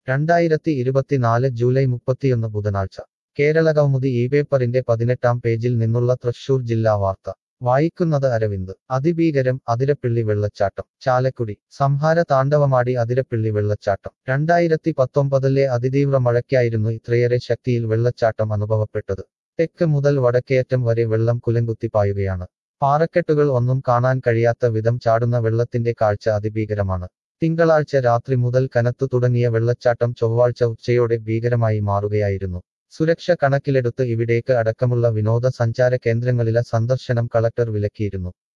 രണ്ടായിരത്തി ഇരുപത്തിനാല് ജൂലൈ മുപ്പത്തിയൊന്ന് ബുധനാഴ്ച കേരള കൗമുദി ഈ പേപ്പറിന്റെ പതിനെട്ടാം പേജിൽ നിന്നുള്ള തൃശൂർ ജില്ലാ വാർത്ത വായിക്കുന്നത് അരവിന്ദ് അതിഭീകരം അതിരപ്പിള്ളി വെള്ളച്ചാട്ടം ചാലക്കുടി സംഹാര താണ്ഡവമാടി അതിരപ്പിള്ളി വെള്ളച്ചാട്ടം രണ്ടായിരത്തി പത്തൊമ്പതിലെ അതിതീവ്ര മഴയ്ക്കായിരുന്നു ഇത്രയേറെ ശക്തിയിൽ വെള്ളച്ചാട്ടം അനുഭവപ്പെട്ടത് തെക്ക് മുതൽ വടക്കേയറ്റം വരെ വെള്ളം കുലങ്കുത്തി പായുകയാണ് പാറക്കെട്ടുകൾ ഒന്നും കാണാൻ കഴിയാത്ത വിധം ചാടുന്ന വെള്ളത്തിന്റെ കാഴ്ച അതിഭീകരമാണ് തിങ്കളാഴ്ച രാത്രി മുതൽ കനത്തു തുടങ്ങിയ വെള്ളച്ചാട്ടം ചൊവ്വാഴ്ച ഉച്ചയോടെ ഭീകരമായി മാറുകയായിരുന്നു സുരക്ഷ കണക്കിലെടുത്ത് ഇവിടേക്ക് അടക്കമുള്ള വിനോദസഞ്ചാര കേന്ദ്രങ്ങളിലെ സന്ദർശനം കളക്ടർ വിലക്കിയിരുന്നു